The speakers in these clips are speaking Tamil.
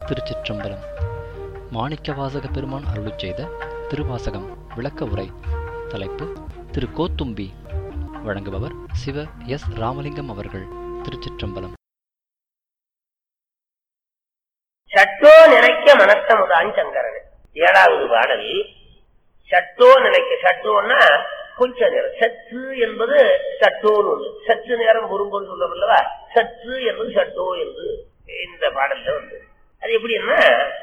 திருச்சிற்றம்பலம் மாணிக்கவாசக பெருமான் அருளிச் செய்த திருவாசகம் விளக்க உரை தலைப்பு திரு கோத்தும்பி வழங்குபவர் சிவ எஸ் ராமலிங்கம் அவர்கள் திருச்சிற்றம்பலம் சட்டோ நினைக்க மனத்தமுதான் சங்கரன் ஏழாவது பாடல் சட்டோ நினைக்க சட்டோன்னா கொஞ்ச நேரம் சற்று என்பது சட்டோன்னு ஒண்ணு சற்று நேரம் பொறும்போது சொல்லும் அல்லவா சற்று என்பது சட்டோ என்று இந்த பாடல்ல வந்து அது எப்படின்னா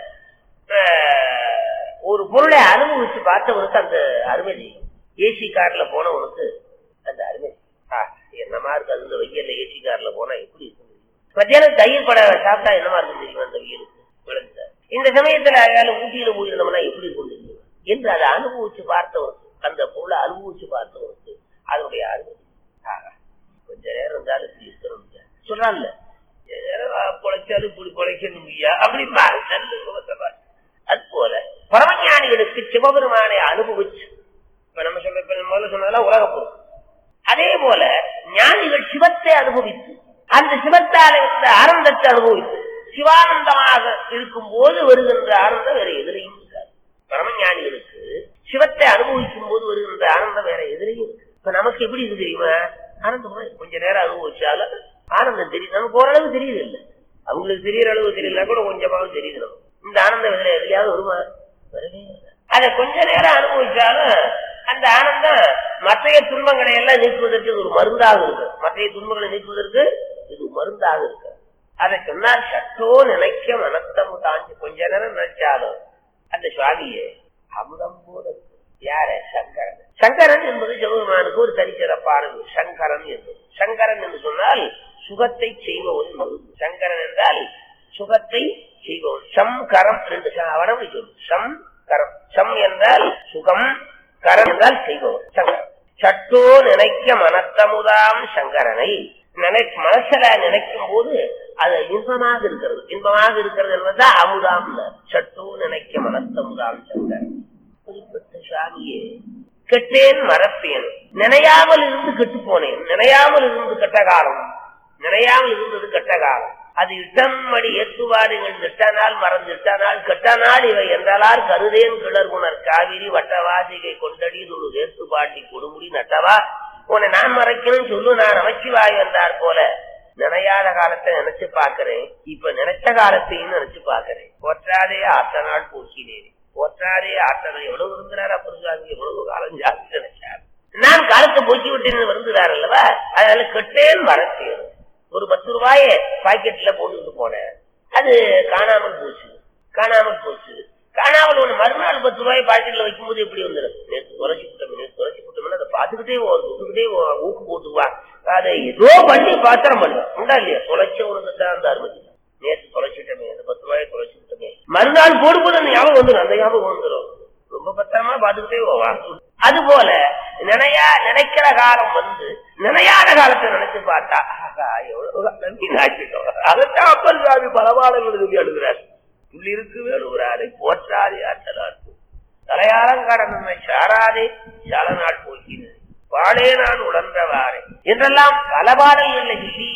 ஆஹ், ஒரு பொருளை அனுபவிச்சு பார்த்தவனுக்கு அந்த அருமை தெரியும் ஏசி கார்ல போனவனுக்கு அந்த அருமை ஆ, என்னமா இருக்கு அது இந்த வெயில்ல ஏசி கார்ல போனா எப்படி இருக்கும் தெரியும். மத்தியானம் தயிர் பட சாப்பிட்டா என்னமா இருக்கும் தெரியும் அந்த வெயிலுக்கு விளங்குதா? இந்த சமயத்துல அயால ஊட்டியில போயிருந்தோம்னா எப்படி இருக்கும் தெரியும் என்று அதை அனுபவிச்சு பார்த்தவனுக்கு அந்த பொருளை அனுபவிச்சு பார்த்தவனுக்கு அதனுடைய அருமை ஆஹா, கொஞ்ச நேரம் இருந்தாலும் இப்படி இருக்கணும் சொல்றான்ல கொஞ்ச நேரம் பொழைச்சாலும் இப்படி பொழைக்கணும் ஐயா அப்படிப்பா நல்ல சுகத்தை பாரு. அது போல பரமஞானிகளுக்கு சிவபெருமானை அனுபவிச்சு இப்ப நம்ம சொல்ற இப்ப நம்ம முதல்ல சொன்னதெல்லாம் உலக பொருள் அதே போல ஞானிகள் சிவத்தை அனுபவித்து அந்த சிவத்தாலே வந்த ஆனந்தத்தை அனுபவித்து சிவானந்தமாக இருக்கும் போது வருகின்ற ஆனந்தம் வேற எதிரையும் இருக்காது பரமஞானிகளுக்கு சிவத்தை அனுபவிக்கும் போது வருகின்ற ஆனந்தம் வேற எதிரையும் இருக்கு இப்ப நமக்கு எப்படி இருக்கு தெரியுமா ஆனந்தமா இருக்கு. கொஞ்ச நேரம் அனுபவிச்சாலும் ஆனந்தம் தெரியுது நமக்கு ஓரளவு தெரியுது இல்ல அவங்களுக்கு தெரியற அளவு தெரியல கூட கொஞ்சமாவது தெரியுது நமக்கு இந்த ஆனந்தம் எதுல எதுலயாவது வருமா வரவே வராது. அதை கொஞ்ச நேரம் அனுபவிச்சாலும் அந்த ஆனந்தம் மற்றைய துன்பங்களை எல்லாம் நீக்குவதற்கு இது ஒரு மருந்தாக இருக்கு மற்றைய துன்பங்களை நீக்குவதற்கு இது ஒரு மருந்தாக இருக்கு அதை சொன்னால் சட்டோ நினைக்க மனத்தம் தாண்டி கொஞ்ச நேரம் நினைச்சாலும் அந்த சுவாமியே அமுதம் போல இருக்கு. யார சங்கரன் சங்கரன் என்பது சிவபெருமானுக்கு ஒரு தனிச்சிறப்பானது சங்கரன் என்பது சங்கரன் என்று சொன்னால் சுகத்தை செய்பவன் மருந்து சங்கரன் என்றால் சுகத்தை செய்பவன் சம் கரம் ரெண்டு அவனம் சொல்லு சம் கரம் சம் என்றால் சுகம் கரம் என்றால் செய்பவன் சங்கரன் சட்டோ நினைக்க மனத்தமுதாம் சங்கரனை நினை மனசுல நினைக்கும் போது அது இன்பமாக இருக்கிறது இன்பமாக இருக்கிறது என்பதுதான் அமுதாம் சட்டோ நினைக்க மனத்தமுதாம் சங்கரன் குறிப்பிட்ட சாமியே கெட்டேன் மறப்பேன் நினையாமல் இருந்து கெட்டு போனேன் நினையாமல் இருந்து கெட்ட காலம் நினையாமல் இருந்தது கெட்ட காலம் அது இட்டமடி ஏற்றுவாடுங்கள் திட்டனால் மறந்திட்டனால் கெட்டனால் இவை என்றால் கருதேன் கிளர்குணர் காவிரி வட்டவாசிகை கொண்டடி தொழு ஏற்று பாட்டி கொடுமுடி நட்டவா உன்னை நான் மறைக்கணும் சொல்லு நான் அமைச்சிவாய் என்றார் போல நினையாத காலத்தை நினைச்சு பாக்குறேன் இப்ப நினைச்ச காலத்தையும் நினைச்சு பாக்குறேன் போற்றாதே ஆத்த நாள் போக்கினேன் போற்றாதே ஆற்றல் எவ்வளவு இருந்தார் அப்புறம் சாமி எவ்வளவு காலம் ஜாஸ்தி நினைச்சார் நான் காலத்தை போக்கி விட்டேன்னு வருந்துறார் அல்லவா அதனால கெட்டேன் மறத்தேன் ஒரு பத்து ரூபாய பாக்கெட்ல போட்டுட்டு போனேன் அது காணாமல் போச்சு காணாமல் போச்சு காணாமல் ஒண்ணு மறுநாள் பத்து ரூபாய் பாக்கெட்ல வைக்கும்போது எப்படி வந்துடும் நேற்று குறைச்சி விட்டோம் நேற்று குறைச்சி விட்டோம்னா அதை பார்த்துக்கிட்டே விட்டுக்கிட்டே ஊக்கு போட்டுவா அதை ஏதோ பண்ணி பாத்திரம் பண்ணுவேன் உண்டா இல்லையா தொலைச்ச உனக்கு தான் அந்த அனுமதி நேற்று தொலைச்சிட்டோமே அந்த பத்து ரூபாய் தொலைச்சு விட்டோமே மறுநாள் போடும்போது அந்த ஞாபகம் வந்துடும் அந்த ஞாபகம் வந்துடும் ரொம்ப பத்திரமா பார்த்துக்கிட்டே போவா அது போல நினையா நினைக்கிற காலம் வந்து நினையாத காலத்தை நினைச்சு பார்த்தா ஆகா, எவ்வளவு காலம் வீணாக்கிட்டோம். அதைத்தான் அப்பர் சுவாமி பலபாடங்கள் சொல்லி அழுகிறார் உள்ளிருக்கு வேணுகிறாரை போற்றாதே ஆற்றலாட்டு தலையாரம் கடனை சாராதே சால நாள் போகிறது பாடே நான் உணர்ந்தவாறே என்றெல்லாம் பல பாடல்களை சொல்லி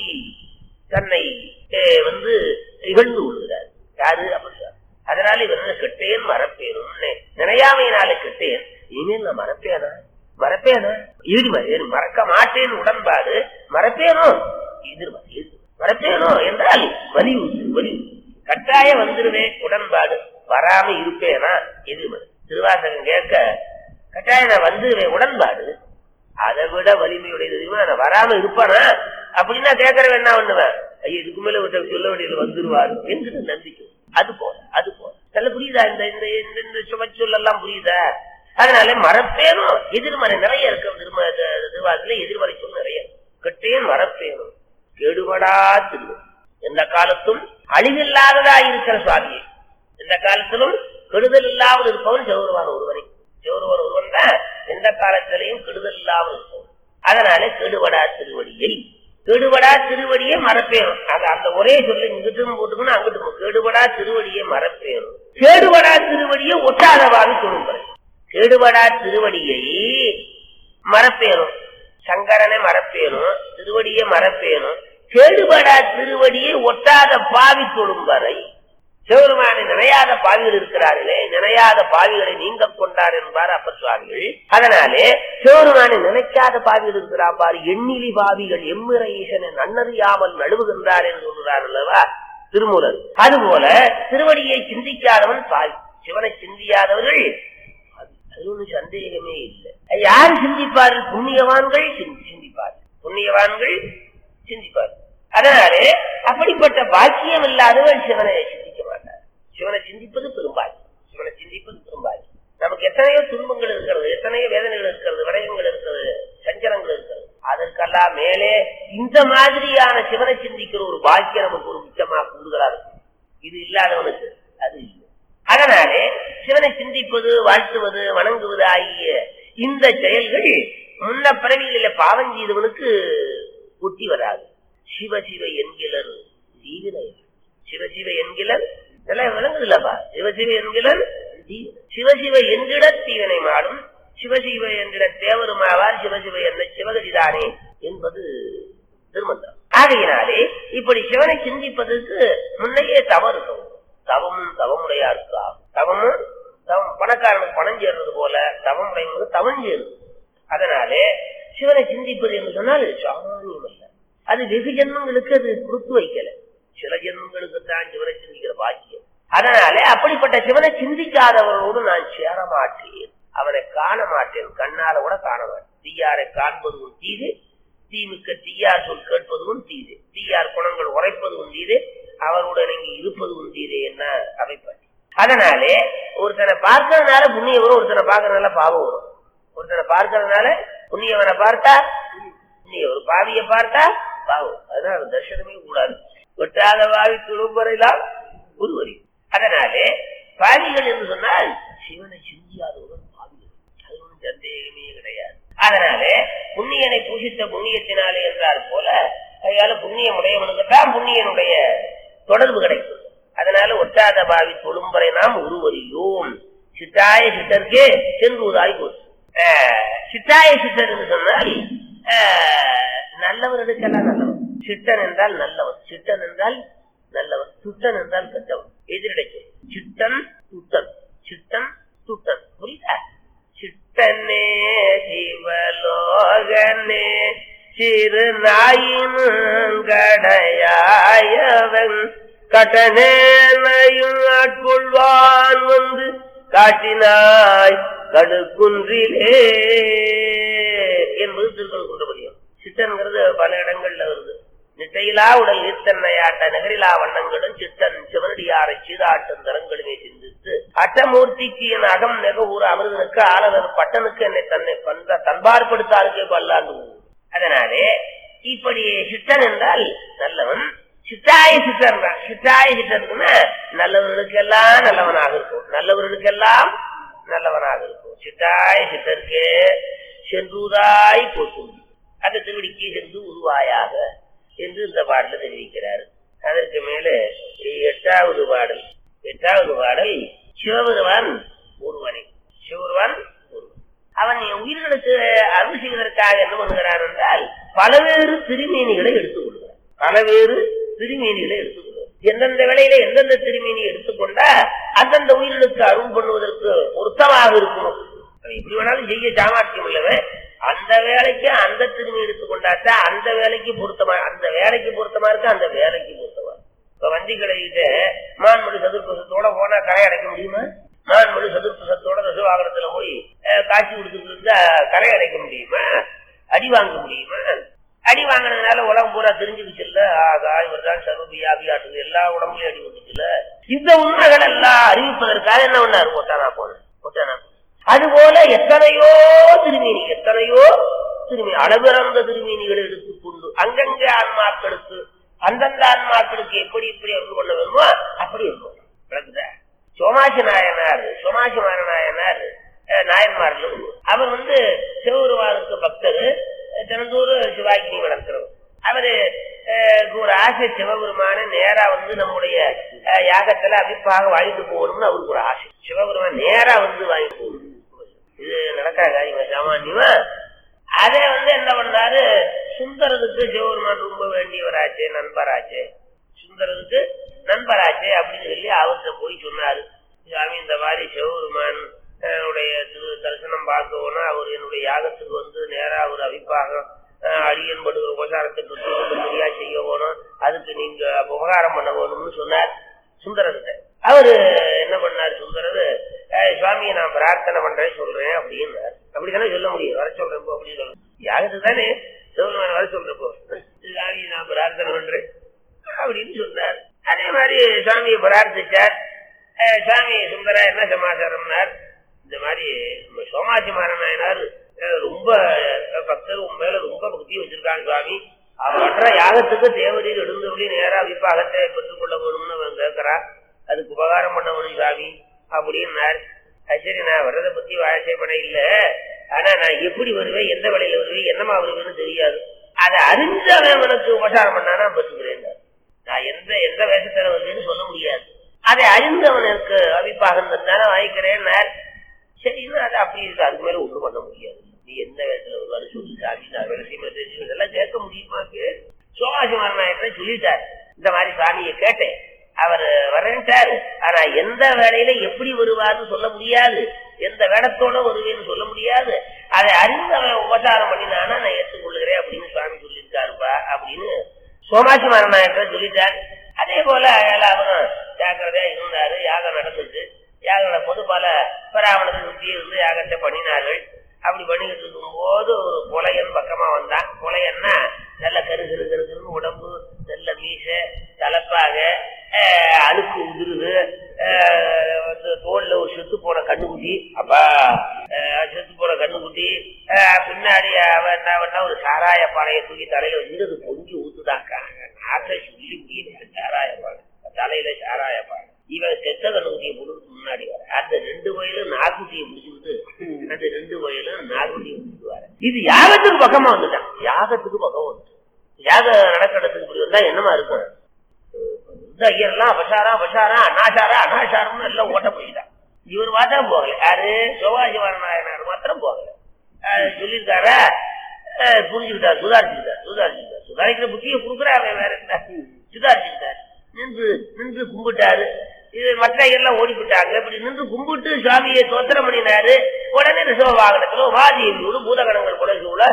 தன்னை அஹ், வந்து இகழ்ந்து விடுகிறார் யாரு அப்பர் சுவாமி அதனால இவர் என்ன கெட்டேன் மறப்பேனும் நினையாமையினால கெட்டேன் இனிமேல் நான் மறப்பேனா மறப்பேனா எதிர்மறை மறக்க மாட்டேன் உடன்பாடு மறப்பேனோ எதிர்மறை எதிர். மறப்பேனோ என்றால் வலியுறு வலியுறு கட்டாய வந்துருவேன் உடன்பாடு வராம இருப்பேனா எதிர்மறை திருவாசகம் கேட்க கட்டாயம் நான் வந்துருவேன் உடன்பாடு அதை விட வலிமையுடையது தெரியுமா நான் வராம இருப்பானா அப்படின்னா கேட்கறவன் என்ன பண்ணுவேன் ஐயோ இதுக்கு மேல விட்ட சொல்ல வேண்டியது வந்துருவாரு என்று நம்பிக்கை அது போல அது போல நல்ல புரியுதா இந்த இந்த இந்த இந்த சுமச்சொல் எல்லாம் புரியுதா அதனால மறப்பேனும் எதிர்மறை நிறைய இருக்கு திரும திருவாரத்துல எதிர்மறை சொல் நிறைய இருக்கு. கெட்டேன் மறப்பேனும் கெடுபடா திரு எந்த காலத்தும் அழிவில்லாததா இருக்கிற சுவாமியை எந்த காலத்திலும் கெடுதல் இல்லாமல் இருப்பவன் செவருவான ஒருவனை செவருவான் ஒருவன் தான் எந்த காலத்திலையும் கெடுதல் இல்லாமல் இருப்பவன் அதனால கெடுபடா திருவடியை கெடுபடா திருவடியை மறப்பேனும் அது அந்த ஒரே சொல்லி இங்கிட்டும் போட்டுக்கணும் அங்கிட்டும் கேடுபடா திருவடியை மறப்பேனும் கேடுபடா திருவடியை ஒட்டாதவாறு சொல்லுங்கள் கேடுபடா திருவடியை மறப்பேனும் சங்கரனை மறப்பேனும் திருவடியை மறப்பேனும் கேடுபடா திருவடியை ஒட்டாத பாவி தொழும் வரை சிவருமா சிவபெருமானை நினையாத பாவிகள் இருக்கிறார்களே நினையாத பாவிகளை நீங்க கொண்டார் என்பார் அப்ப சுவாமிகள் அதனாலே சிவபெருமானை நினைக்காத பாவிகள் இருக்கிறார் பாரு எண்ணிலி பாவிகள் எம்மிற ஈசனை நன்னறியாமல் நழுவுகின்றார் என்று சொல்கிறார் அல்லவா திருமூலர் அதுபோல திருவடியை சிந்திக்காதவன் பாவி சிவனை சிந்தியாதவர்கள் அது ஒன்றும் சந்தேகமே இல்லை யார் சிந்திப்பார்கள் புண்ணியவான்கள் சிந்தி- சிந்திப்பார்கள் புண்ணியவான்கள் சிந்திப்பார்கள் அதனாலே அப்படிப்பட்ட பாக்கியம் இல்லாதவன் சிவனை சிந்திக்க மாட்டார் சிவனை சிந்திப்பது பெரும்பாக்கியம் சிவனை சிந்திப்பது பெரும்பாக்கியம் நமக்கு எத்தனையோ துன்பங்கள் இருக்கிறது எத்தனையோ வேதனைகள் இருக்கிறது விடயங்கள் இருக்கிறது சஞ்சலங்கள் இருக்கிறது அதற்கெல்லாம் மேலே இந்த மாதிரியான சிவனை சிந்திக்கிற ஒரு பாக்கியம் நமக்கு ஒரு மிச்சமா கூடுதலா இருக்கும் இது இல்லாதவனுக்கு அது இல்லை அதனாலே சிவனை சிந்திப்பது வாழ்த்துவது வணங்குவது ஆகிய இந்த செயல்கள் முன்ன பிறவிகளில பாவம் செய்தவனுக்கு ஒட்டி வராது சிவ சிவ என்கிறர் தீவிர சிவ சிவ என்கிறர் இதெல்லாம் விளங்குதுல்லப்பா சிவ சிவ என்கிறர் தீவிர. சிவ சிவ என்கிற தீவினை மாடும் சிவசிவ என்கிற தேவருமாவார் சிவசிவ என்ற சிவகதிதானே என்பது திருமந்திரம் ஆகையினாலே இப்படி சிவனை சிந்திப்பதற்கு முன்னையே தவறு இருக்கும் தவமும் தவமுடையாருக்கு ஆகும் தவமும் தவம் பணக்காரனுக்கு பணம் சேர்றது போல தவமுடையவனுக்கு தவம் சேருது அதனாலே சிவனை சிந்திப்பது என்று சொன்னால் சாமானியம் அல்ல அது வெகு ஜென்மங்களுக்கு அது கொடுத்து வைக்கல சில ஜென்மங்களுக்கு தான் சிவனை சிந்திக்கிற பாக்கியம் அதனாலே அப்படிப்பட்ட சிவனை சிந்திக்காதவர்களோடு நான் சேர மாட்டேன் அவனை காண மாட்டேன் கண்ணால கூட காண மாட்டேன் தீயாரை காண்பதும் தீது தீமிக்க தீயார் சொல் கேட்பதும் தீது தீயார் குணங்கள் உரைப்பதும் தீது அவருடன் இங்கு இருப்பதும் தீது என்ன அமைப்பாட்டி அதனாலே ஒருத்தனை பார்க்கறதுனால புண்ணியம் வரும் ஒருத்தனை பார்க்கறதுனால பாவம் வரும் ஒருத்தனை பார்க்கறதுனால புண்ணியவனை பார்த்தா புண்ணியம் ஒரு பாவியை பார்த்தா பாவம் அதனால தர்ஷனமே கூடாது வெட்டாத பாவி துடும்பரைலாம் ஒருவரி அதனாலே பாவிகள் என்று சொன்னால் சிவனை சிந்தியாதவர்கள் பாவிகள் அது ஒன்றும் சந்தேகமே கிடையாது அதனாலே புண்ணியனை பூசித்த புண்ணியத்தினாலே என்றார் போல அதனால புண்ணியம் உடையவனுக்கு தான் புண்ணியனுடைய தொடர்பு கிடைக்கும் அதனால ஒட்டாத பாவி தொழும்பரை நாம் உருவறியோம் சித்தாய சித்தருக்கே சென்றுவதாய் போச்சு ஆஹ், சித்தாய சித்தர் என்று சொன்னால் ஆஹ், நல்லவர்களுக்கெல்லாம் நல்லவன் சித்தன் என்றால் நல்லவன் சித்தன் என்றால் நல்லவன் துட்டன் என்றால் கெட்டவன் எதிரடைக்கு சித்தன் துட்டன் சித்தன் துட்டன் புரியுதா சித்தனே சிவலோகனே சிறு நாயினும் கடையாயவன் கட்டனேனையும் ஆட்கொள்வான் வந்து காட்டினாய் கடுக்குன்றிலே என்பது திருக்குறள் குன்றபடியும் சித்தன்கிறது பல இடங்கள்ல வருது நிட்டையிலா உடல் நீர்த்தன்னையாட்ட நகரிலா வண்ணங்களும் சித்தன் சிவனடியாரை சீதாட்டும் தரங்களுமே சிந்தித்து அட்டமூர்த்திக்கு என் அகம் நெக ஊர் அமிர்தனுக்கு ஆளவர் பட்டனுக்கு என்னை தன்னை பண்ற தன்பார்படுத்தாருக்கே பல்லாண்டு ஊர். அதனாலே இப்படி சித்தன் என்றால் நல்லவன் சித்தாய சித்தன் தான் சித்தாய சித்தன்னா நல்லவர்களுக்கெல்லாம் நல்லவனாக இருக்கும் நல்லவர்களுக்கெல்லாம் நல்லவனாக இருக்கும் சித்தாய சித்தருக்கு சென்றுதாய் போற்றும் அந்த திருவடிக்கு சென்று உருவாயாக என்று இந்த பாடல தெரிவிக்கிறார் அதற்கு மேலே எட்டாவது பாடல் எட்டாவது பாடல் சிவபெருமான் ஒருவனே சிவபெருமான் ஒருவன் அவன் என் உயிர்களுக்கு அருள் செய்வதற்காக என்ன பண்ணுகிறான் என்றால் பலவேறு திருமேனிகளை எடுத்துக் கொள்கிறான் பலவேறு திருமேனிகளை எடுத்துக் கொள்கிறான் எந்தெந்த வேளையில எந்தெந்த திருமேனி எடுத்துக்கொண்டா அந்தந்த உயிர்களுக்கு அருள் பண்ணுவதற்கு பொருத்தமாக இருக்கும் அவன் எப்படி வேணாலும் செய்ய சாமர்த்தியம் உள்ளவன் அந்த வேலைக்கு அந்த திரும்பி எடுத்துக்கொண்டாச்சா அந்த வேலைக்கு பொருத்தமா அந்த வேலைக்கு பொருத்தமா இருக்கு அந்த வேலைக்கு பொருத்தமா இருக்கு. இப்ப வண்டி கடைகிட்ட மான்மொழி சதுர்பசத்தோட போனா கரை அடைக்க முடியுமா மான்மொழி சதுர்பசத்தோட ரசவாகனத்துல போய் அஹ், காட்சி கொடுத்துட்டு இருந்தா கரை அடைக்க முடியுமா அடி வாங்க முடியுமா அடி வாங்கினதுனால உலகம் பூரா தெரிஞ்சுக்கிச்சுல்ல ஆகா இவர் தான் சர்வபியாபியாட்டுது எல்லா உடம்புலயும் அடி வந்துச்சுல்ல இந்த உண்மைகள் எல்லாம் அறிவிப்பதற்காக என்ன பண்ணாரு ஒட்டானா போனேன் ஒட்டானா அதுபோல எத்தனையோ திருமேனி எத்தனையோ திருமேனி அளவிறந்த திருமேனிகளை எடுத்துக்கொண்டு அங்கங்க ஆன்மாக்களுக்கு அந்தந்த ஆன்மாக்களுக்கு எப்படி எப்படி அருள் பண்ண வேணுமோ அப்படி இருக்கும் விளக்குதா சோமாசி நாயனார் சோமாசி நாயனார் அஹ், நாயன்மார்ல ஒருவர். அவர் வந்து சிவபெருமானுக்கு பக்தர் அஹ், தினந்தோறும் சிவாகினி வளர்க்கிறவர் அவரு அஹ், ஒரு ஆசை சிவபெருமான நேரா வந்து நம்முடைய அஹ், யாகத்துல அபிப்பாக வாங்கிட்டு போகணும்னு அவருக்கு ஒரு ஆசை சிவபெருமான் நேரா வந்து வாங்கிட்டு போகணும் இது நடக்காத காரியமா சாமானியமா அதை வந்து என்ன பண்ணாரு சுந்தரத்துக்கு சிவபெருமான் ரொம்ப வேண்டியவராச்சே நண்பராச்சே சுந்தரத்துக்கு நண்பராச்சே அப்படின்னு சொல்லி அவர்கிட்ட போய் சொன்னார் பண்ணணும்னு சொன்னார் சுந்தரர்கிட்ட அவரு என்ன பண்ணார் சுந்தரர் "அஹ், சுவாமியை நான் பிரார்த்தனை பண்றேன் சொல்றேன் அப்படின்னார் அப்படித்தானே சொல்ல முடியும் வர சொல்றேன் போ அப்படின்னு சொல்ல யாருக்கு தானே சிவபெருமான் வர சொல்றப்போ சுவாமியை நான் பிரார்த்தனை பண்றேன் அப்படின்னு சொன்னார் அதே மாதிரி சுவாமியை பிரார்த்திச்சார் அஹ், சுவாமி சுந்தரா என்ன சமாச்சாரம்னார் இந்த மாதிரி நம்ம சோமாசி மாரநாயனார் அஹ், ரொம்ப அஹ், பக்தர் உன் மேல ரொம்ப பக்தி வச்சிருக்காங்க சுவாமி அவர் பண்ற யாகத்துக்கு தேவதையில் எழுந்தபடி நேரா விப்பாகத்தை பெற்றுக் கொள்ள வேணும்னு அவன் கேட்கிறான் அதுக்கு உபகாரம் பண்ண வேணும் சுவாமி அப்படின்னார் அது சரி நான் வர்றதை பத்தி வாழ்க்கை பண்ண இல்ல ஆனா நான் எப்படி வருவேன் எந்த வேலையில வருவேன் என்னமா வருவேன்னு தெரியாது அதை அறிஞ்சு அவன் அவனுக்கு உபசாரம் பண்ணா நான் பெற்றுக்கிறேன் நான் எந்த எந்த வேஷத்துல வருவேன்னு சொல்ல முடியாது அதை அறிந்தவனுக்கு அபிப்பாகம் தானே வாங்கிக்கிறேன்னார் சரின்னு அது அப்படி இருக்கு அதுக்கு மேல ஒண்ணும் பண்ண முடியாது நீ எந்த வேஷத்துல வருவாரு சொல்லி சாமி நான் வேலையுமே தெரிஞ்சு இதெல்லாம் கேட்க முடியுமாக்கு சோகாசி மரணாயத்தை சொல்லிட்டார் இந்த மாதிரி சாமியை கேட்டேன் அவர் வரேன்ட்டாரு ஆனா எந்த வேலையில எப்படி வருவார்னு சொல்ல முடியாது எந்த வேடத்தோட வருவேன்னு சொல்ல முடியாது அதை அறிந்து அவன் உபசாரம் பண்ணினானா நான் ஏற்றுக்கொள்கிறேன் அப்படின்னு சுவாமி சொல்லியிருக்காருப்பா அப்படின்னு சோமாசி மரணாயத்தை சொல்லிட்டார் அதே போல எல்லாரும் ஜாக்கிரதையா இருந்தாரு யாகம் நடந்துச்சு யாகம் நடப்போது பல பிராமணத்தை சுற்றி இருந்து யாகத்தை பண்ணினார்கள் அப்படி பண்ணிக்கிட்டு இருக்கும் போது ஒரு புலையன் பக்கமா வந்தான் புலையன்னா நல்ல கரு கரு கரு கருன்னு உடம்பு நல்ல மீச தலப்பாக அஹ், அழுக்கு உதிருது அஹ், வந்து தோல்ல ஒரு செத்து போன கண்ணுக்குட்டி அப்பா அஹ், செத்து போன கண்ணுக்குட்டி அஹ், பின்னாடி அவன் என்ன பண்ணா ஒரு சாராய பானையை தூக்கி தலையில வந்து அது பொங்கி ஊத்துதாக்கா நாட்டை சொல்லி முடியல சாராய பானை தலையில சாராய பானை இவன் செத்த கண்ணுக்குட்டியை போடுறதுக்கு முன்னாடி வர அந்த ரெண்டு வயலும் நாக்குட்டியை முடிச்சுட்டு அந்த ரெண்டு வயலும் நாக்குட்டியை முடிச்சுட்டு வர இது யாகத்துக்கு பக்கமா வந்துட்டான் யாகத்துக்கு பக்கம் வந்து யாகம் நடக்கிறதுக்கு இப்படி வந்தா என்னமா இருக்கும் இந்த ஐயர்லாம் பஷாரா பஷாரா அனாசாரா அனாசாரம்னு எல்லாம் ஓட்ட போயிட்டான் இவர் பார்த்தா போகல யாரு சிவாஜிவரநாயனார் மாத்திரம் போகல அஹ் சொல்லியிருக்காரா அஹ் புரிஞ்சுக்கிட்டார் சுதாரிச்சுக்கிட்டார் சுதாரிச்சுக்கிட்டார் சுதாரிக்கிற புத்தியை கொடுக்குறாரு வேற என்ன சுதாரிச்சுக்கிட்டார் நின்று நின்று கும்பிட்டாரு இது மற்ற எல்லாம் ஓடி போயிட்டாங்க இப்படி நின்று கும்பிட்டு சுவாமியை தோத்திரம் பண்ணினாரு உடனே ரிசவ வாகனத்துல உமாதேவியோடு பூதகணங்கள் கூட சூழ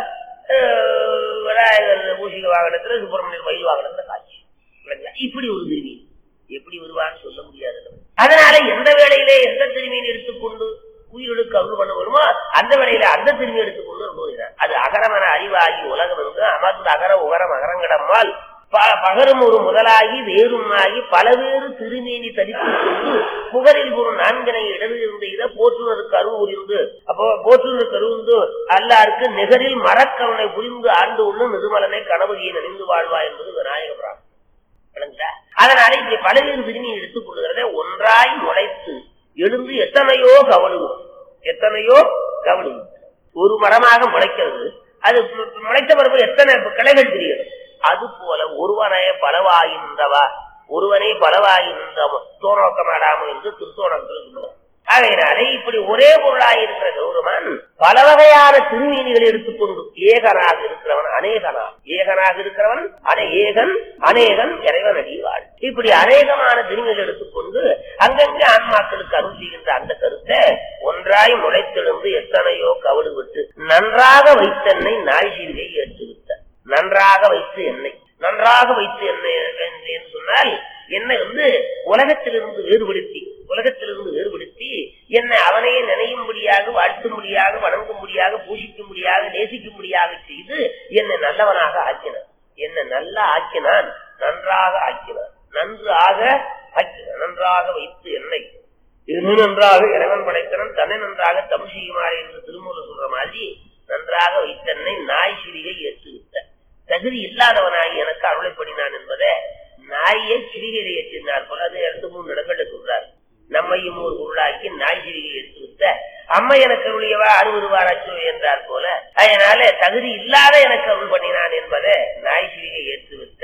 அஹ், விநாயகர் மூஷிக வாகனத்துல சுப்பிரமணியர் மயில் வாகனத்துல காட்சி விளங்குதா? இப்படி ஒரு திருமி எப்படி வருவான்னு சொல்ல முடியாது அதனால எந்த வேளையிலே எந்த திரும்பியை எடுத்துக்கொண்டு உயிர்களுக்கு அருள் பண்ண வருமோ அந்த வேளையில அந்த திரும்பி எடுத்துக்கொண்டு அனுபவிக்கிறார் அது அகரமன அறிவாகி உலகம் என்று அமர்ந்த அகர உகரம் அகரங்கடம்மால் ப- பகரும் ஒரு முதலாகி வேறுமாகி பலவேறு திருமேனி தரித்துக் கொண்டு புகரில் ஒரு நான்கனை இடது இருந்து இத போற்றுவதற்கு அருள் புரிந்து அப்போ போற்றுவதற்கு அருள்ந்து அல்லாருக்கு நிகரில் மரக்கவனை புரிந்து ஆண்டு உள்ள நிருமலனை கணபதியை நினைந்து வாழ்வா என்பது விநாயக பிரான் விளங்குதா? அதனால இப்படி பலவேறு விரும்பி எடுத்துக் கொள்கிறத ஒன்றாய் முளைத்து எழுந்து எத்தனையோ கவலும் எத்தனையோ கவலும் ஒரு மரமாக முளைக்கிறது அது மு- முளைத்த பிறகு எத்தனை கிளைகள் தெரிகிறது அது போல ஒருவனே பலவாயின்றவா ஒருவனே பலவாயின்ற தோணோக்கமாடாமல் என்று திருத்தோணத்தில் சொல்லுவோம் ஆகையினாலே இப்படி ஒரே பொருளாய் இருக்கிற கௌரவன் பல வகையான திருமீனிகளை எடுத்துக்கொண்டு ஏகனாக இருக்கிறவன் அநேகனா ஏகனாக இருக்கிறவன் அனே ஏகன் அநேகன் இறைவன் அடிவாள் இப்படி அநேகமான திருமீனிகள் எடுத்துக்கொண்டு அங்கங்கே ஆன்மாக்களுக்கு அருள் செய்கின்ற அந்த கருத்தை ஒன்றாய் முளைத்தெழுந்து எத்தனையோ கவடு விட்டு நன்றாக வைத்தென்னை நாய் சீர்கை ஏற்றுவித்த நன்றாக வைத்து என்னை நன்றாக வைத்து என்னை என்று என்று சொன்னால் என்னை வந்து உலகத்திலிருந்து வேறுபடுத்தி உலகத்திலிருந்து வேறுபடுத்தி என்னை அவனையே நினையும்படியாக வாழ்த்தும்படியாக வணங்கும்படியாக பூசிக்கும்படியாக நேசிக்கும்படியாக செய்து என்னை நல்லவனாக ஆக்கினான் என்னை நல்லா ஆக்கினான் நன்றாக ஆக்கினான் நன்றாக ஆக்கினான் நன்றாக வைத்து என்னை இது நன்றாக இறைவன் படைத்தனன் தன்னை நன்றாக தம் செய்யுமாறு என்று திருமூலர் சொல்ற மாதிரி நன்றாக வைத்தன்னை நாய் சிறிகை ஏற்றுவித்த தகுதி இல்லாதவனாகி எனக்கு அருளை பண்ணினான் என்பதை நாயை சிறிகையை ஏற்றினார் போல அது இரண்டு மூணு இடங்கள்ல சொல்றார் நம்மையும் ஒரு பொருளாக்கி நாய் சிறிகை எடுத்து விட்ட அம்மை எனக்கு அருளியவா அருவருவாராச்சு என்றார் போல அதனால தகுதி இல்லாத எனக்கு அருள் பண்ணினான் என்பதை நாய் சிறிகை ஏற்று விட்ட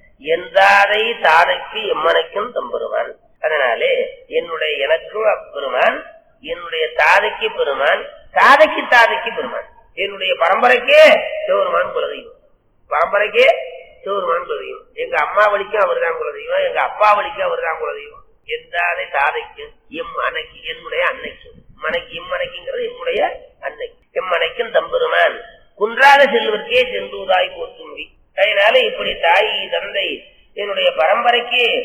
என்றாரை தாரைக்கு எம்மனைக்கும் தம்பெருமான் அதனாலே என்னுடைய எனக்கும் அப்பெருமான் என்னுடைய தாதைக்கு பெருமான் தாதைக்கு தாதைக்கு பெருமான் என்னுடைய பரம்பரைக்கே சிவருமான் குலதெய்வம் பரம்பரைக்கே சிவருமான் குலதெய்வம் எங்க அம்மா வழிக்கும் அவர் தான் குலதெய்வம் எங்க அப்பா வழிக்கும் அவர் தான் குலதெய்வம் என்றாலே தாதைக்கு எம் அன்னைக்கு என்னுடைய அன்னைக்கு மனைக்கு இம்மனைக்குங்கிறது என்னுடைய அன்னை எம்மனைக்கும் தம்பெருமான் குன்றாத செல்வர்க்கே சென்றூதாய் போத்தும்பி அதனால இப்படி தாய் தந்தை என்னுடைய பரம்பரைக்கு தெய்வ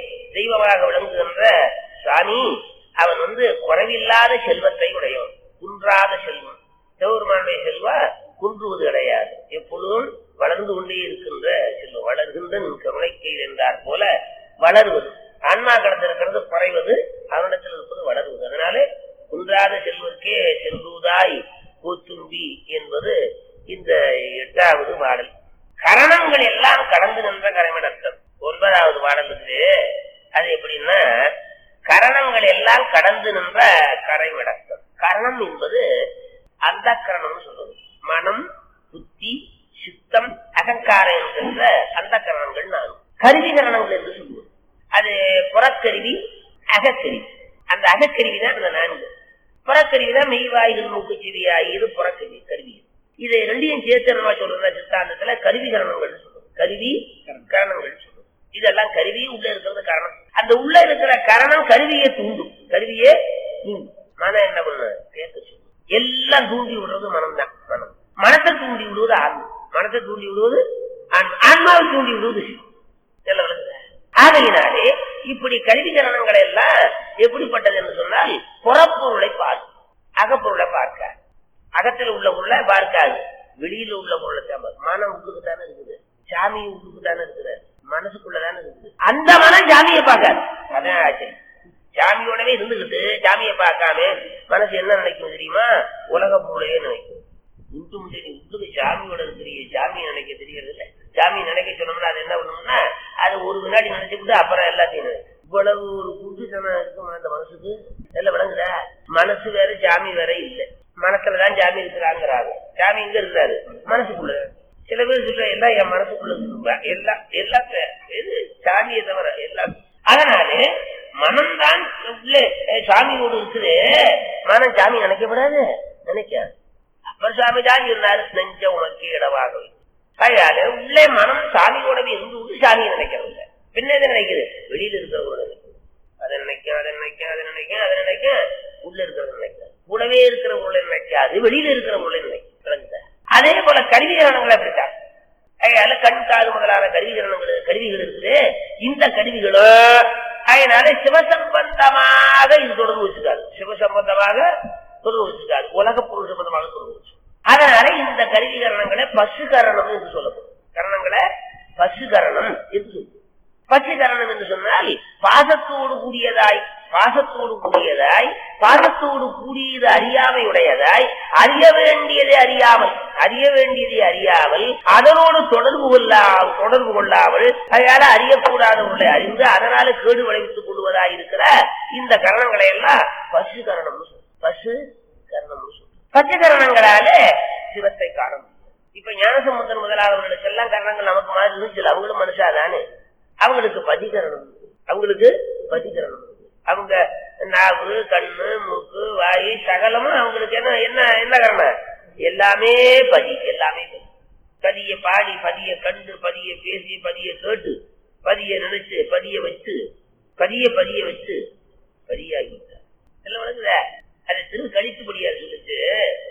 தெய்வமாக விளங்குகின்ற சுவாமி அவன் வந்து குறைவில்லாத செல்வத்தை உடையவன் குன்றாத செல்வம் சிவபெருமானுடைய செல்வம் குன்றுவது கிடையாது எப்பொழுதும் வளர்ந்து கொண்டே இருக்கின்ற செல்வம் வளர்கின்ற நின் கருணைக்கையில் என்றார் போல வளருவது ஆன்மா கடத்திருக்கிறது குறைவது அவனிடத்தில் இருப்பது வளருவது அதனாலே குன்றாத செல்வர்க்கே செல்வதாய் கூத்தும்பி என்பது இந்த எட்டாவது பாடல் கரணங்கள் எல்லாம் கடந்து நின்ற கரைமடத்தம் ஒன்பதாவது பாடல் இருக்குது அது எப்படின்னா கரணங்கள் எல்லாம் கடந்து நின்ற கரைமடத்தம் கரணம் என்பது அந்த கரணம் சொல்லுவது மனம் புத்தி சித்தம் அகங்காரம் என்கின்ற அந்த கரணங்கள் நான் கருவி கரணங்கள் என்று சொல்லுவது அது புறக்கருவி அகக்கருவி அந்த அகக்கருவி தான் அந்த நான்கு புறக்கருவி தான் மெய்வாய்கள் மூக்குச்சிறியா இது புறக்கருவி கருவி இதை ரெண்டையும் சேர்த்து நம்ம சொல்ற சித்தாந்தத்துல கருவி கரணங்கள் சொல்லுவோம் கருவி கரணங்கள் சொல்லுவோம் இதெல்லாம் கருவி உள்ள இருக்கிறது கரணம் அந்த உள்ள இருக்கிற கரணம் கருவியை தூண்டும் கருவியே தூண்டும் மனம் என்ன பண்ணு கேட்க சொல்லும் எல்லாம் தூண்டி விடுறது மனம் தான் மனம் மனத்தை தூண்டி விடுவது ஆன்மா மனத்தை தூண்டி விடுவது ஆன்மா ஆன்மாவை தூண்டி விடுவது சிவம். தெரியல விளங்குதா? ஆகையினாலே இப்படி கல்வி கரணங்கள் எல்லாம் எப்படிப்பட்டது என்று சொன்னால் புறப்பொருளை பார்க்கும் அகப்பொருளை பார்க்க அகத்தில் உள்ள பொருளை பார்க்காது வெளியில உள்ள பொருளை தான் பார்க்கும். மனம் உள்ளுக்கு தானே இருக்குது சாமி உள்ளுக்கு தானே இருக்குது மனசுக்குள்ள தானே இருக்குது அந்த மனம் சாமியை பார்க்காது அதான் ஆச்சரியம் சாமியோடவே இருந்துகிட்டு சாமியை பார்க்காம மனசு என்ன நினைக்கும் தெரியுமா உலக பொருளையே நினைக்கும் உண்டு முண்டை நீ உள்ளுக்கு சாமியோட இருக்கிறீங்க சாமியை நினைக்க தெரியறது இல்ல சாமி நினைக்க சொன்னோம்னா அது என்ன பண்ணணும்னா அது ஒரு வினாடி நினைச்சுக்கிட்டு அப்புறம் எல்லாத்தையும் நினைக்கும் இவ்வளவு ஒரு புத்திசனம் இருக்குமா அந்த மனசுக்கு எல்லாம் விளங்குதா மனசு வேற சாமி வேற இல்ல மனசுலதான் சாமி இருக்கிறாங்கிறாங்க சாமி இங்க இருக்கிறாரு மனசுக்குள்ள சில பேர் சொல்ற எல்லாம் என் மனசுக்குள்ள இருக்குங்க. எல்லாம் எல்லாத்தையும் எது சாமியை தவிர எல்லாம் அதனாலே மனம்தான் உள்ளே அஹ், சாமியோடு இருக்குது மனம் சாமி நினைக்கப்படாது நினைக்காது அப்பர் சாமி தான் இருந்தாரு நெஞ்ச உனக்கு இடவாக அதனால உள்ளே மனம் சாமியோடவே இருந்து விட்டு சாமியை நினைக்கிறது இல்ல பின்ன எதை நினைக்குது வெளியில இருக்கிறவங்க நினைக்குது அதை நினைக்கும் அதை நினைக்கும் அதை நினைக்கும் அதை நினைக்கும் உள்ள இருக்கிறத நினைக்காது கூடவே இருக்கிற பொருளை நினைக்காது வெளியில இருக்கிற பொருளை நினைக்கும் விளங்குதா? அதே போல கருவி கரணங்கள் அப்படித்தான் அதனால கண் காது முதலான கருவி கரணங்கள் கருவிகள் இருக்குது இந்த கருவிகளும் அதனால சிவசம்பந்தமாக இது தொடர்பு வச்சுக்காது சிவசம்பந்தமாக தொடர்பு வச்சுக்காது உலக பொருள் சம்பந்தமாக தொடர்பு வச்சு அதனால இந்த கருவி கரணங்களை பசு கரணம் என்று சொல்லப்படும் கரணங்களை பசு கரணம் என்று சொல்லுவோம் பச்சைகரணம் என்று சொன்னால் பாசத்தோடு கூடியதாய் பாசத்தோடு கூடியதாய் பாசத்தோடு கூடியது அறியாமை உடையதாய் அறிய வேண்டியதை அறியாமல் அறிய வேண்டியதை அறியாமல் அதனோடு தொடர்பு கொள்ளா தொடர்பு கொள்ளாமல் அதனால அறியக்கூடாத ஒன்றை அறிந்து அதனால கேடு விளைவித்துக் கொள்வதாய் இருக்கிற இந்த கரணங்களை எல்லாம் பசு கரணம் பசு கரணம் பச்சை கரணங்களாலே சிவத்தை காண முடியும் இப்ப ஞானசமுந்தர் முதலாளர்களுக்கெல்லாம் கரணங்கள் நமக்கு மாதிரி இருந்துச்சு அவங்களும் மனுஷாதானே அவங்களுக்கு பதிகரணம் இருக்கு. அவங்களுக்கு பதிகரணம் இருக்கு. அவங்க நாவு கண்ணு மூக்கு வாய் சகலமும் அவங்களுக்கு என்ன என்ன என்ன கரணம் எல்லாமே பதி எல்லாமே பதி பதிய பாடி பதிய கண்டு பதிய பேசி பதிய கேட்டு பதிய நினைச்சு பதிய வச்சு பதிய பதிய வச்சு பதியாகிட்டார் எல்லாம் விளங்குத அது திரு கழித்துபடியார் சொல்லிச்சு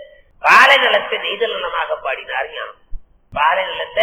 பாலை நிலத்தை நெய்தல் நலமாக பாடினார் ஞானம் பாலை நிலத்தை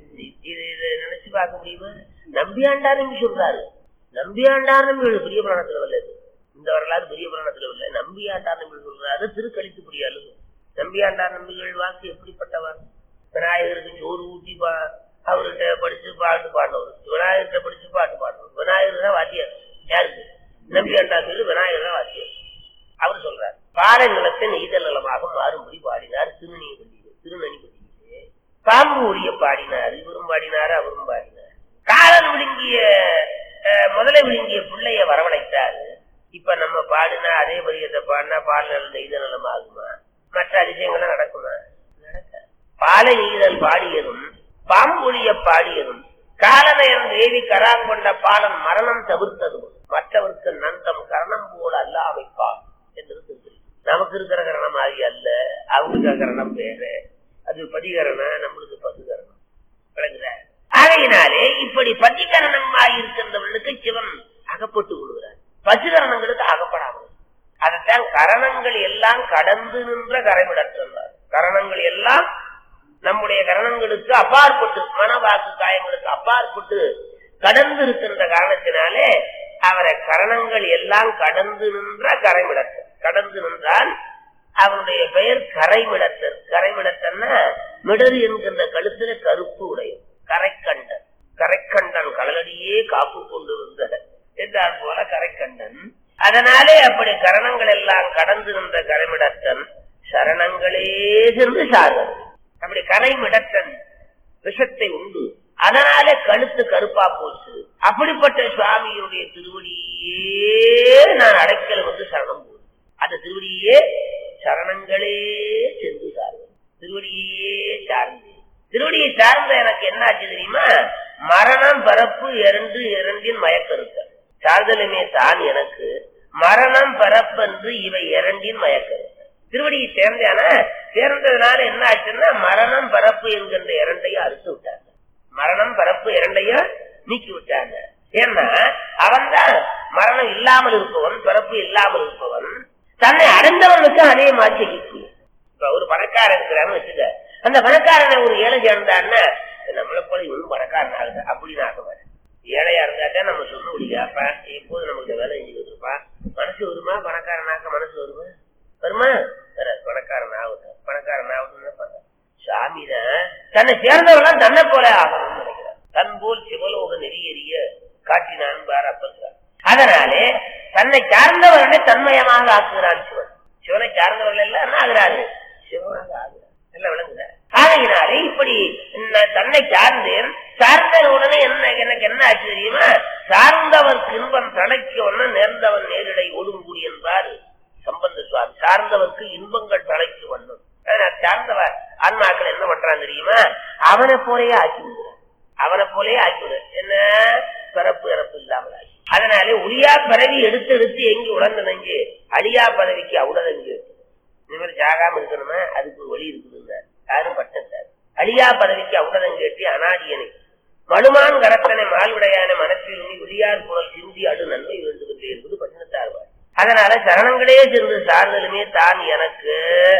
இது இது நினைச்சு பார்க்க முடியுமா நம்பியாண்டார் நம்பி சொல்றாரு நம்பியாண்டார் நம்பி பெரிய புராணத்துல வரல இந்த வரலாறு பெரிய புராணத்துல வரல நம்பியாண்டார் நம்பி சொல்றாரு திருக்கழித்து புரியாது நம்பியாண்டார் நம்பிகள் வாக்கு எப்படிப்பட்டவர் விநாயகருக்கு சோறு ஊட்டி பா அவர்கிட்ட படிச்சு பாட்டு பாடினவர் விநாயகர்கிட்ட படிச்சு பாட்டு பாடினவர் விநாயகர் தான் வாத்தியார் யாருக்கு நம்பியாண்டார் சொல்லி விநாயகர் தான் வாத்தியார் அவர் சொல்றார் பாலை நிலத்தை நெய்தல் நலமாக மாறும்படி பாடினார் திருநீ திருநனிபதியிலே பாம்பு ஒழிய பாடினார் இவரும் பாடினார் அவரும் பாடினார் காலன் விழுங்கிய அஹ், முதலை விழுங்கிய பிள்ளைய வரவழைத்தாரு இப்ப நம்ம பாடினா அதே பதியத்தை பாடினா பால் நல்ல நெய்தல் நலமாகுமா மற்ற அதிசயங்கள்லாம் நடக்குமா நடக்காது பாலை நெய்தல் பாடியதும் பாம்பொழிய பாடியதும் காலநயன் தேவி கராங்கொண்ட பாலன் மரணம் தவிர்த்ததும் மற்றவருக்கு நந்தம் கரணம் போல அல்லாமைப்பான் என்று திருக்குறள். நமக்கு இருக்கிற கரணம் மாதிரி அல்ல அவங்களுக்கு கரணம் வேறு அது பதிகரணம் நம்மளுக்கு பசுகரணம் விளங்குதா ஆகையினாலே இப்படி பதிகரணமாய் இருக்கின்றவர்களுக்கு சிவன் அகப்பட்டு கொள்கிறார் பசுகரணங்களுக்கு அகப்படாமல் அதைத்தான் கரணங்கள் எல்லாம் கடந்து நின்ற கரைவிடச் சொன்னார் கரணங்கள் எல்லாம் நம்முடைய கரணங்களுக்கு அப்பாற்பட்டு மனவாக்கு காயங்களுக்கு அப்பாற்பட்டு கடந்து இருக்கின்ற காரணத்தினாலே அவரை கரணங்கள் எல்லாம் கடந்து நின்ற கரைமிடத்தர் கடந்து நின்றால் அவனுடைய பெயர் கரைமிடத்தர் கரைமிடத்தன்னா மிடரு என்கின்ற கழுத்துல கருப்பு உடையும் கரைக்கண்டன் கரைக்கண்டன் கடலடியே காப்பு கொண்டிருந்த என்றார் போல கரைக்கண்டன் அதனாலே அப்படி கரணங்கள் எல்லாம் கடந்து நின்ற கரைமிடத்தன் சரணங்களே சென்று சார்கள் அப்படி கரைமிடத்தன் விஷத்தை உண்டு அதனாலே கழுத்து கருப்பா போச்சு அப்படிப்பட்ட சுவாமியுடைய திருவடியே நான் அடைக்கல வந்து சரணம் போடு அந்த திருவடியே சரணங்களே சென்று சார்கள் திருவடியே சார்ந்து திருவடியை சார்ந்த எனக்கு என்ன ஆச்சு தெரியுமா மரணம் பரப்பு இரண்டு இரண்டின் மயக்கருத்த சார்தலுமே தான் எனக்கு மரணம் பரப்பென்று இவை இரண்டின் மயக்கருத்த திருவடியை சேர்ந்தான சேர்ந்ததுனால என்ன ஆச்சுன்னா மரணம் பரப்பு என்கின்ற இரண்டையும் அறுத்து விட்டாங்க மரணம் பரப்பு இரண்டையும் நீக்கி விட்டாங்க ஏன்னா அவன்தான் மரணம் இல்லாமல் இருப்பவன் பிறப்பு இல்லாமல் இருப்பவன் தன்னை அடைந்தவனுக்கு அதே மாற்றி இப்ப ஒரு பணக்காரன் இருக்கிறான்னு வச்சுக்க அந்த பணக்காரனை ஒரு ஏழை சேர்ந்தான்னா நம்மளை போல இவனும் பணக்காரன் ஆகுது அப்படின்னு ஆகுவாரு ஏழையா இருந்தாதான் நம்ம சொன்ன முடியாப்பா எப்போது நமக்கு இந்த வேலை செஞ்சுக்கிட்டு இருப்பான் மனசு வருமா பணக்காரனாக்க மனசு வருமா வருமா வராது. பணக்காரன் ஆகட்டும் பணக்காரன் ஆகட்டும் சாமி தான் தன்னை சேர்ந்தவெல்லாம் தன்னை போல ஆகணும்னு நினைக்கிறான் தன் போல் சிவலோக நெறியறிய காட்டினான் பார் அப்பன் அதனாலே தன்னை சார்ந்தவர்களை தன்மயமாக ஆக்குகிறான் சிவன் சிவனை சார்ந்தவர்கள் எல்லாம் என்ன ஆகுறாரு சிவனாக ஆகுறார் எல்லாம் விளங்குகிறார் ஆகையினாலே இப்படி நான் தன்னை சார்ந்தேன் சார்ந்த உடனே என்ன எனக்கு என்ன ஆச்சு தெரியுமா சார்ந்தவர்க்கு இன்பம் தலைக்க உடனே நேர்ந்தவன் நேரிடை ஒடுங்குடி என்பார் சம்பந்த சுவாமி சார்ந்தவர்க்கு இன்பங்கள் தலைக்கு வண்ணம் அதனால சார்ந்தவர் ஆன்மாக்கள் என்ன பண்றான் தெரியுமா அவனை போலயே ஆக்கி விடுறான் அவனை போலயே ஆக்கி விடு என்ன பிறப்பு இறப்பு இல்லாமல் ஆக்கி அதனாலே ஒளியா பிறவி எடுத்து எடுத்து எங்கு உழந்த நெஞ்சு அழியா பதவிக்கு அவுடதெங்கு இவர் ஜாகாம இருக்கணுமா அதுக்கு ஒரு வழி இருக்குதுங்க யாரும் பட்டத்தார் அழியா பதவிக்கு அவுடதம் கேட்டி அனாதியனை மனுமான் கரத்தனை மால்விடையான மனத்தில் உண்ணி ஒளியார் குரல் சிந்தி அடு நன்மை வேண்டுகின்றே என்பது பட்டினத்தார்வார் அதனால சரணங்களே சென்று சார்ந்தலுமே தான் எனக்கு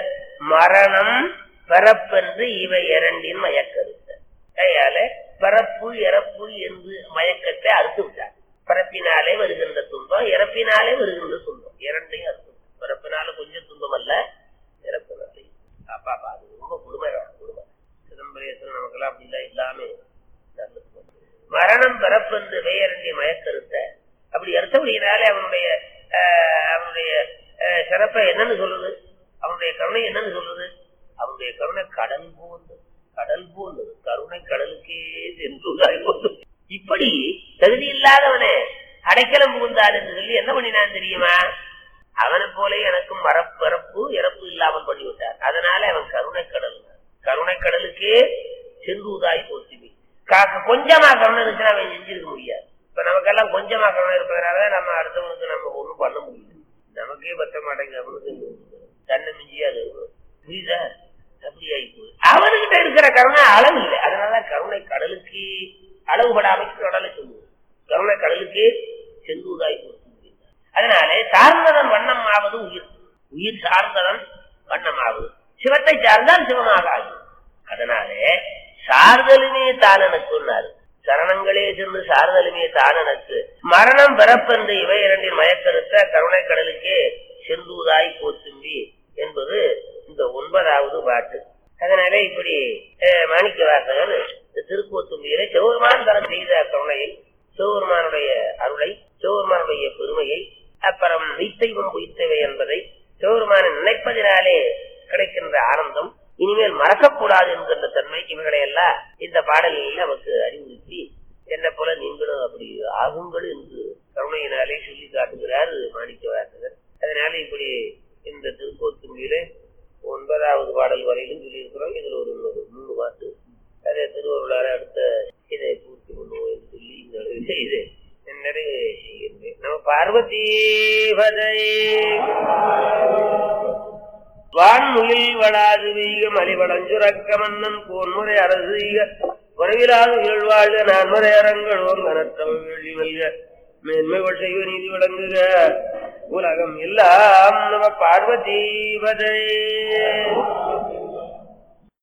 மரணம் பிறப்பென்று இவை இரண்டின் மயக்கருத்து கையால பிறப்பு இறப்பு என்று மயக்கத்தை அறுத்து விட்டார் பிறப்பினாலே வருகின்ற துன்பம் இறப்பினாலே வருகின்ற துன்பம் இரண்டையும் அறுத்து விட்டார். பிறப்பினால கொஞ்சம் துன்பம் அல்ல இறப்பினாலே அப்பா அப்பா அது ரொம்ப கொடுமை கொடுமை சிதம்பரேஸ்வரன் நமக்கெல்லாம் அப்படி இல்லை இல்லாம நல்லது பண்ணுது. மரணம் பிறப்பென்று வேயரண்டிய மயக்கருத்த அப்படி அர்த்தப்படினாலே அவனுடைய ஆஹ், அவனுடைய ஆஹ், சிறப்பை என்னன்னு சொல்லுது அவனுடைய கருணை என்னன்னு சொல்லுது அவனுடைய கருணை கடல் போன்றது கடல் போன்றது கருணை கடலுக்கே சென்றுள்ளாய் போன்றது இப்படி தகுதி இல்லாதவனே அடைக்கலம் புகுந்தார் என்று சொல்லி என்ன பண்ணினான் தெரியுமா அவனை போல எனக்கும் மரப்பிறப்பு இறப்பு இல்லாமல் பண்ணிவிட்டார் அதனால அவன் கருணை கடல் கருணை கடலுக்கே சென்றுதாய் போச்சுவி காக்க கொஞ்சமா கருணை இருந்துச்சுன்னா அவன் செஞ்சிருக்க முடியாது இப்ப நமக்கெல்லாம் கொஞ்சமா கருணை இருப்பதனால நம்ம அடுத்தவனுக்கு நம்ம ஒண்ணும் பண்ண முடியல நமக்கே பத்த மாட்டேங்குது அவனுக்கு தன்னை மிஞ்சி அது புரியுதா அப்படி ஆயிப்போகுது அவனுக்கிட்ட இருக்கிற கருணை அளவு இல்லை அதனால கருணை கடலுக்கு அளவுபடாமைக்கு கடலை சொல்லுவது கருணை கடலுக்கு சென்றுதாய் போச்சு அதனாலே சார்ந்ததன் வண்ணம் ஆவது உயிர் உயிர் சார்ந்ததன் வண்ணம் ஆவது சிவத்தை சார்ந்தால் சிவமாக ஆகும் அதனாலே சார்தலுமே தான் எனக்கு சொன்னாரு சரணங்களே சென்று சார்தலுமே தான் எனக்கு மரணம் பிறப்பென்று இவை இரண்டின் மயக்கருத்த கருணை கடலுக்கே செந்தூதாய் போச்சும்பி என்பது இந்த ஒன்பதாவது பாட்டு அதனால இப்படி அஹ், மாணிக்க வாசகர் இந்த திருக்கோத்தும்பியிலே சிவபெருமான் தரம் செய்த கருணையை சிவபெருமானுடைய அருளை சிவபெருமானுடைய பெருமையை அப்புறம் மெய்த்தெய்வம் பொய்த்தவை என்பதை சிவபெருமானை நினைப்பதினாலே கிடைக்கின்ற ஆனந்தம் இனிமேல் மறக்கக்கூடாது என்கின்ற தன்மை இவைகளை எல்லாம் இந்த பாடலில் நமக்கு அறிவுறுத்தி என்ன போல நீங்களும் அப்படி ஆகுங்கள் என்று கருணையினாலே சொல்லி காட்டுகிறார் மாணிக்க வாசகர் அதனால இப்படி இந்த திருக்கோத்தும்பியிலே ஒன்பதாவது பாடல் வரையிலும் சொல்லியிருக்கிறோம் இதுல ஒரு ஒரு மூணு பாட்டு அதை திருவருளார அடுத்த இதை பூர்த்தி பண்ணுவோம் என்று சொல்லி இந்த அளவில் இது நிறைவு செய்கின்றேன் நம்ம பார்வதி வான்முகில் வளாது வீக மலிவளஞ்சுரக்க மன்னன் கோன்முறை அரசு ஈக குறைவிலாது வீழ்வாழ்க நான்முறை அரங்கள் ஓர் கனத்தவள் வெள்ளி மல்க மேன்மைகள் செய்வ நீதி விளங்குக உலகம் எல்லாம் நம பார்வதி